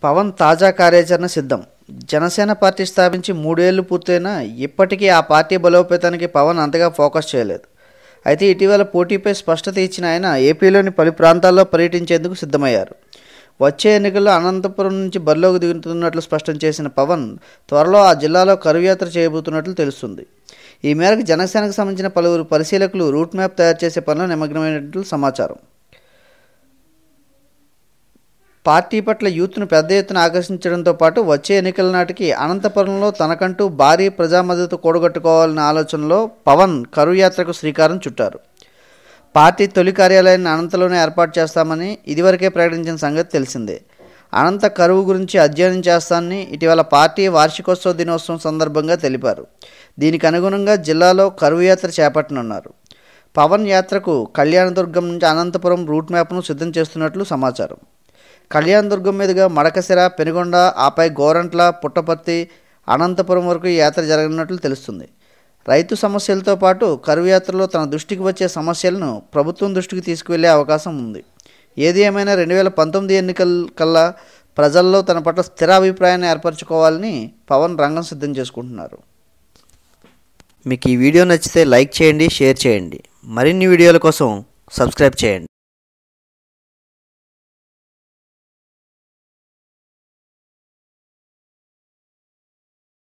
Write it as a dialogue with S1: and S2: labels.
S1: పవన్ తాజా కార్యాచరణ సిద్ధం జనసేన పార్టీ స్థాపించి మూడేళ్లు పూర్తయినా ఇప్పటికీ ఆ పార్టీ బలోపేతానికి పవన్ అంతగా ఫోకస్ చేయలేదు అయితే ఇటీవల పోటీపై స్పష్టత ఇచ్చిన ఆయన ఏపీలోని పలు ప్రాంతాల్లో పర్యటించేందుకు సిద్ధమయ్యారు వచ్చే ఎన్నికల్లో అనంతపురం నుంచి బరిలోకి దిగుతున్నట్లు స్పష్టం చేసిన పవన్ త్వరలో ఆ జిల్లాలో కరువుయాత్ర చేయబోతున్నట్లు తెలుస్తుంది ఈ మేరకు జనసేనకు సంబంధించిన పలువురు పరిశీలకులు రూట్ మ్యాప్ తయారు చేసే పనిలో నిమగ్నమైనట్లు సమాచారం పార్టీ పట్ల యూత్ను పెద్ద ఎత్తున ఆకర్షించడంతో పాటు వచ్చే ఎన్నికల నాటికి అనంతపురంలో తనకంటూ భారీ ప్రజా మద్దతు కూడగట్టుకోవాలనే ఆలోచనలో పవన్ కరువు యాత్రకు శ్రీకారం చుట్టారు పార్టీ తొలి కార్యాలయాన్ని అనంతలోనే ఏర్పాటు చేస్తామని ఇదివరకే ప్రకటించిన సంగతి తెలిసిందే అనంత కరువు గురించి అధ్యయనం చేస్తానని ఇటీవల పార్టీ వార్షికోత్సవ దినోత్సవం సందర్భంగా తెలిపారు దీనికి అనుగుణంగా జిల్లాలో కరువు యాత్ర చేపట్టనున్నారు పవన్ యాత్రకు కళ్యాణదుర్గం నుంచి అనంతపురం రూట్ మ్యాప్ను సిద్ధం చేస్తున్నట్లు సమాచారం కళ్యాణదుర్గం మీదుగా మడకసిర పెనుగొండ ఆపై గోరంట్ల పుట్టపర్తి అనంతపురం వరకు ఈ యాత్ర జరగనున్నట్లు తెలుస్తుంది రైతు సమస్యలతో పాటు కరువు యాత్రలో తన దృష్టికి వచ్చే సమస్యలను ప్రభుత్వం దృష్టికి తీసుకువెళ్లే అవకాశం ఉంది ఏది ఏమైనా రెండు వేల పంతొమ్మిది ఎన్నికల కల్లా ప్రజల్లో తన పట్ల స్థిర అభిప్రాయాన్ని ఏర్పరచుకోవాలని పవన్ రంగం సిద్ధం చేసుకుంటున్నారు మీకు ఈ వీడియో నచ్చితే లైక్ చేయండి షేర్ చేయండి మరిన్ని వీడియోల కోసం సబ్స్క్రైబ్ చేయండి